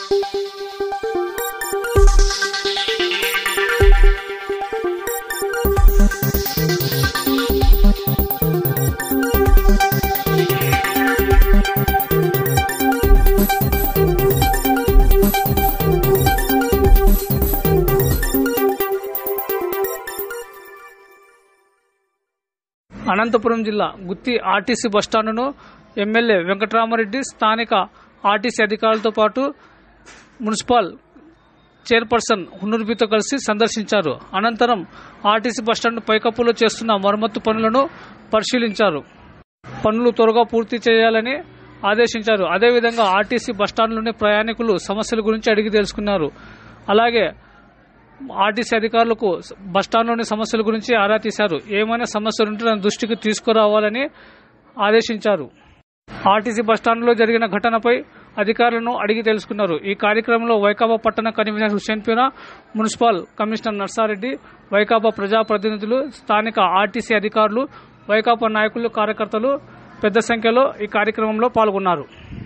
అనంతపురం జిల్లా గుత్తి ఆర్టీసీ బస్టాండును ఎమ్మెల్యే వెంకటరామరెడ్డి స్థానిక ఆర్టీసీ అధికారులతో పాటు మున్సిపల్ చైర్పర్సన్ హున్నూర్బితో కలిసి సందర్శించారు అనంతరం ఆర్టీసీ బస్టాండ్ పైకప్పులో చేస్తున్న మరమ్మతు పనులను పరిశీలించారు పనులు త్వరగా పూర్తి చేయాలని ఆదేశించారు అదేవిధంగా ఆర్టీసీ బస్టాండ్లోని ప్రయాణికులు సమస్యల గురించి అడిగి తెలుసుకున్నారు అలాగే ఆర్టీసీ అధికారులకు బస్టాండ్లోని సమస్యల గురించి ఆరా తీశారు ఏమైనా సమస్యలు ఉంటే తన దృష్టికి తీసుకురావాలని ఆదేశించారు ఆర్టీసీ బస్టాండ్లో జరిగిన ఘటనపై అధికారులను అడిగి తెలుసుకున్నారు ఈ కార్యక్రమంలో వైకాపా పట్టణ convener Hussain Peera municipal commissioner Narsareddy Vaikapa ప్రజాప్రతినిధులు స్థానిక ఆర్టీసీ అధికారులు వైకాపా నాయకులు కార్యకర్తలు పెద్ద సంఖ్యలో ఈ కార్యక్రమంలో పాల్గొన్నారు